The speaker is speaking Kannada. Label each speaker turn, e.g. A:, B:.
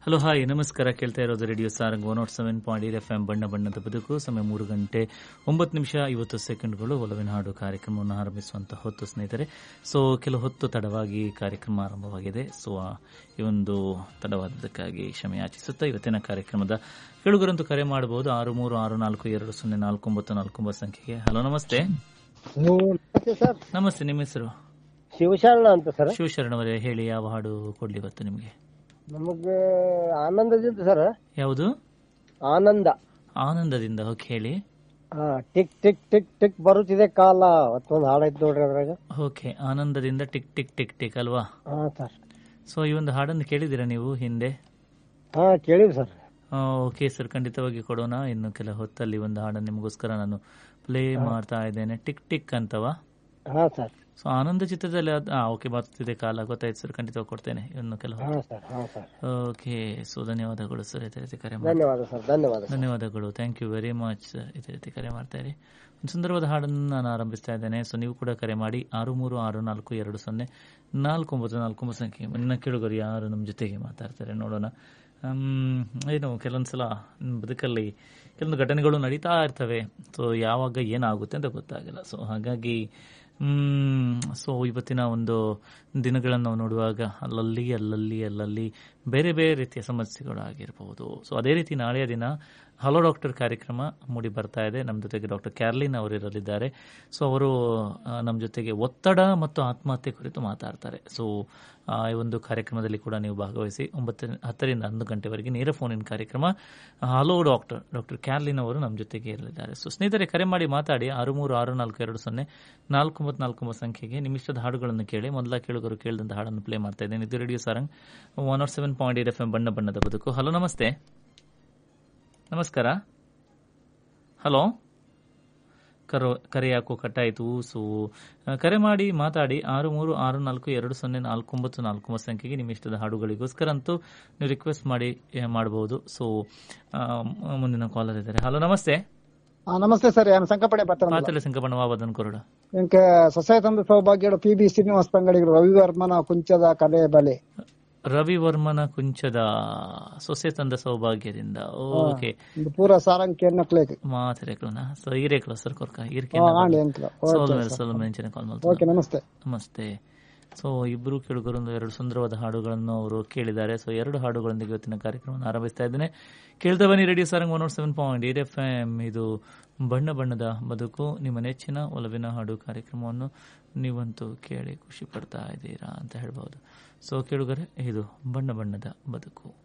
A: ಹಲೋ ಹಾಯ್ ನಮಸ್ಕಾರ ಕೇಳ್ತಾ ಇರೋದು Radio Sarang one nought seven point eight F M ಬಣ್ಣ ಬಣ್ಣದ ಬದುಕು ಸಮಯ ಮೂರು ಗಂಟೆ ಒಂಬತ್ತು ನಿಮಿಷ ಐವತ್ತು ಸೆಕೆಂಡ್ಗಳು ಒಲವಿನ ಹಾಡು ಕಾರ್ಯಕ್ರಮವನ್ನು ಆರಂಭಿಸುವಂತ ಹೊತ್ತು ಸ್ನೇಹಿತರೆ ಸೊ ಕೆಲವು ಹೊತ್ತು ತಡವಾಗಿ ಕಾರ್ಯಕ್ರಮ ಆರಂಭವಾಗಿದೆ ಸೊ ಆ, ಈ ಒಂದು ತಡವಾದದಕ್ಕಾಗಿ ಕ್ಷಮೆ ಯಾಚಿಸುತ್ತಾ ಇವತ್ತಿನ ಕಾರ್ಯಕ್ರಮದ ಕೇಳುಗರಂತೂ ಕರೆ ಮಾಡಬಹುದು ಆರು ಮೂರು ಆರು ನಾಲ್ಕು ಎರಡು ಸೊನ್ನೆ ನಾಲ್ಕು ಒಂಬತ್ತು ನಾಲ್ಕು ಒಂಬತ್ತು ಸಂಖ್ಯೆಗೆ ಹಲೋ ನಮಸ್ತೆ
B: ನಮಸ್ತೆ ಸರ್
A: ನಮಸ್ತೆ ನಿಮ್ಮ ಹೆಸರು
B: ಶಿವಶರಣ ಅಂತ ಸರ್
A: ಶಿವಶರಣ್ ಅವರೇ ಹೇಳಿ ಯಾವ ಹಾಡು ಕೊಡ್ಲಿ ಇವತ್ತು ನಿಮಗೆ
B: ನಮಗೆ ಆನಂದದಿಂದ ಸರ್
A: ಯಾವುದು
B: ಆನಂದ
A: ಆನಂದದಿಂದ ಓಕೆ ಹೇಳಿ
B: ಹಾ ಟಿಕ್ ಟಿಕ್ ಟಿಕ್ ಟಿಕ್ ಬರುತ್ತಿದೆ ಕಾಲ ಮತ್ತೊಂದು ಹಾಡೈತ್ ನೋಡ್ರಿ ಅದ್ರಾಗ
A: ಓಕೆ ಆನಂದದಿಂದ ಟಿಕ್ ಟಿಕ್ ಟಿಕ್ ಟಿಕ್ ಅಲ್ವಾ
B: ಹಾ ಸರ್
A: ಸೊ ಈ ಒಂದು ಹಾಡನ್ನು ಕೇಳಿದ್ದೀರಾ ನೀವು ಹಿಂದೆ
B: ಹಾ ಕೇಳಿವಿ ಸರ್
A: ಓಕೆ ಸರ್ ಖಂಡಿತವಾಗಿ ಕೊಡೋಣ ಇನ್ನು ಕೆಲ ಹೊತ್ತಲ್ಲಿ ಒಂದು ಹಾಡನ್ನು ನಿಮಗೋಸ್ಕರ ನಾನು ಪ್ಲೇ ಮಾಡ್ತಾ ಇದ್ದೇನೆ ಟಿಕ್ ಟಿಕ್ ಅಂತವಾ
B: ಹಾ ಸರ್
A: ಸೊ ಆನಂದ ಚಿತ್ರದಲ್ಲಿ ಅದ್- ಆ ಓಕೆ ಬರ್ತಿದೆ ಕಾಲ ಗೊತ್ತಾಯ್ತು ಸರ್ ಖಂಡಿತವಾಗಿ ಕೊಡ್ತೇನೆ ಇನ್ನು ಕೆಲ
B: ಹಾ ಸರ್ ಹಾ ಸರ್
A: ಓಕೆ ಸೊ ಧನ್ಯವಾದಗಳು ಸರ್ ಇದೇ ರೀತಿ ಕರೆ ಮಾಡಿ
B: ಧನ್ಯವಾದ ಸರ್ ಧನ್ಯವಾದ ಸರ್
A: ಧನ್ಯವಾದಗಳು thank you very much sir ಇದೇ ರೀತಿ ಕರೆ ಮಾಡ್ತಾ ಇರಿ ಒಂದು ಸುಂದರವಾದ ಹಾಡನ್ನು ನಾನು ಆರಂಭಿಸ್ತಾ ಇದ್ದೇನೆ ಸೊ ನೀವು ಕೂಡ ಕರೆ ಮಾಡಿ ಆರು ಮೂರು ಆರು ನಾಲ್ಕು ಎರಡು ಸೊನ್ನೆ ನಾಲ್ಕು ಒಂಬತ್ತು ನಾಲ್ಕು ಒಂಬತ್ತು ಸಂಖ್ಯೆ ನನ್ನ ಕೇಳುಗರು ಯಾರು ನಮ್ಮ ಜೊತೆಗೆ ಮಾತಾಡ್ತಾರೆ ನೋಡೋಣ ಹ್ಮ್, ಏನು ಕೆಲವೊಂದು ಸಲ ನಮ್ಮ ಬದುಕಲ್ಲಿ ಕೆಲವೊಂದು ಘಟನೆಗಳು ನಡೀತಾ ಇರ್ತವೆ ಸೊ ಯಾವಾಗ ಏನಾಗುತ್ತೆ ಅಂತ ಗೊತ್ತಾಗಲ್ಲ ಸೊ ಹಾಗಾಗಿ ಸೊ ಇವತ್ತಿನ ಒಂದು ದಿನಗಳನ್ನು ನಾವು ನೋಡುವಾಗ ಅಲ್ಲಲ್ಲಿ ಅಲ್ಲಲ್ಲಿ ಅಲ್ಲಲ್ಲಿ ಬೇರೆ ಬೇರೆ ರೀತಿಯ ಸಮಸ್ಯೆಗಳು ಆಗಿರಬಹುದು ಸೊ ಅದೇ ರೀತಿ ನಾಳೆಯ ದಿನ ಹಲೋ ಡಾಕ್ಟರ್ ಕಾರ್ಯಕ್ರಮ ಮೂಡಿ ಬರ್ತಾ ಇದೆ ನಮ್ಮ ಜೊತೆಗೆ ಡಾಕ್ಟರ್ ಕ್ಯಾರ್ಲಿನ್ ಅವರು ಇರಲಿದ್ದಾರೆ ಸೊ ಅವರು ಆ, ನಮ್ಮ ಜೊತೆಗೆ ಒತ್ತಡ ಮತ್ತು ಆತ್ಮಹತ್ಯೆ ಕುರಿತು ಮಾತಾಡ್ತಾರೆ ಸೊ ಆ ಈ ಒಂದು ಕಾರ್ಯಕ್ರಮದಲ್ಲಿ ಕೂಡ ನೀವು ಭಾಗವಹಿಸಿ ಒಂಬತ್ತು ಹತ್ತರಿಂದ ಹನ್ನೊಂದು ಗಂಟೆವರೆಗೆ ನೇರ ಫೋನ್ ಇನ್ ಕಾರ್ಯಕ್ರಮ ಹಲೋ ಡಾಕ್ಟರ್ ಡಾಕ್ಟರ್ ಕ್ಯಾರ್ಲಿನ್ ಅವರು ನಮ್ಮ ಜೊತೆಗೆ ಇರಲಿದ್ದಾರೆ ಸೊ ಸ್ನೇಹಿತರೆ ಕರೆ ಮಾಡಿ ಮಾತಾಡಿ ಆರು ಮೂರು ಆರು ನಾಲ್ಕು ಎರಡು ಸೊನ್ನೆ ನಾಲ್ಕು ಒಂಬತ್ತು ನಾಲ್ಕು ಒಂಬತ್ತು ಸಂಖ್ಯೆಗೆ ನಿಮಿಷದ ಹಾಡುಗಳನ್ನು ಕೇಳಿ ಮೊದಲ ಕೇಳುಗರು ಕೇಳಿದಂತ ಹಾಡನ್ನು ಪ್ಲೇ ಮಾಡ್ತಾ ಇದ್ದೇನೆ ಇದು Radio Sarang one nought seven point eight F M ಬಣ್ಣ ಬಣ್ಣದ ಬದುಕು ಹಲೋ ನಮಸ್ತೆ ನಮಸ್ಕಾರ ಹಲೋ ಕರೋ ಕರೆ ಯಾಕೋ ಕಟ್ಟಾಯಿತು ಸೊ ಆ, ಕರೆ ಮಾಡಿ ಮಾತಾಡಿ ಆರು ಮೂರು ಆರು ನಾಲ್ಕು ಎರಡು ಸೊನ್ನೆ ನಾಲ್ಕು ಒಂಬತ್ತು ನಾಲ್ಕು ಒಂಬತ್ತು ಸಂಖ್ಯೆಗೆ ನಿಮ್ಮ ಇಷ್ಟದ ಹಾಡುಗಳಿಗೋಸ್ಕರ ಅಂತೂ ನೀವು ರಿಕ್ವೆಸ್ಟ್ ಮಾಡಿ ಆ, ಮಾಡಬಹುದು ಸೊ ಆ, ಮುಂದಿನ ಕಾಲರ್ ಇದ್ದಾರೆ ಹಲೋ ನಮಸ್ತೆ
C: ಆ, ನಮಸ್ತೆ ಸರ್ ನಾನು ಸಂಕಪಡೆ ಬರ್ತಾನೆ
A: ಮಾತಾಡಿ ಸಂಕಪಣ ವಾಬದನ್ ಕೊರಡ
C: ಇಂಕ ಸೊಸೈ ತಂದ ಸೌಭಾಗ್ಯಡು ಪಿ ಬಿ ಶ್ರೀನಿವಾಸ ತಂಗಡಿಗರು ರವಿವರ್ಮನ ಕುಂಚದ ಕಲೆ ಬಲೆ
A: ರವಿ ವರ್ಮನ ಕುಂಚದ ಸೊಸೆ ತಂದ ಸೌಭಾಗ್ಯದಿಂದ ಓಕೆ
C: ಒಂದು ಪೂರ ಸಾರಂಕಿ ಎನ್ನಕ್ಲೇಕ್
A: ಮಾತಿರೇಕ್ಲನ ಸೊ ಈರೇಕ್ಲ ಸರ್ ಕೊರ್ಕ ಈರ್ಕೆ
C: ಆಂಡಿ ಅಂಕ್ಲ
A: ಸೋಲ್ಮೇಲೆ ಸೋಲ್ಮೇಂಚಿನ ಕಾಲ್ ಮಾಡ್ತಾರೆ
C: ಓಕೆ ನಮಸ್ತೆ
A: ನಮಸ್ತೆ ಸೊ ಇಬ್ಬರು ಕೇಳುಗರು ಒಂದು ಎರಡು ಸುಂದರವಾದ ಹಾಡುಗಳನ್ನು ಅವರು ಕೇಳಿದ್ದಾರೆ ಸೊ ಎರಡು ಹಾಡುಗಳೊಂದಿಗೆ ಇವತ್ತಿನ ಕಾರ್ಯಕ್ರಮವನ್ನು ಆರಂಭಿಸ್ತಾ ಇದ್ದೇನೆ ಕೇಳ್ತಾ ಬನ್ನಿ Radio Sarang one nought seven point eight F M ಇದು ಬಣ್ಣ ಬಣ್ಣದ ಬದುಕು ನಿಮ್ಮ ನೆಚ್ಚಿನ ಒಲವಿನ ಹಾಡು ಕಾರ್ಯಕ್ರಮವನ್ನು ನೀವಂತೂ ಕೇಳಿ ಖುಷಿ ಪಡ್ತಾ ಇದ್ದೀರಾ ಅಂತ ಹೇಳ್ಬೋದು ಸೊ ಕೇಳುಗರೆ ಇದು ಬಣ್ಣ ಬಣ್ಣದ ಬದುಕು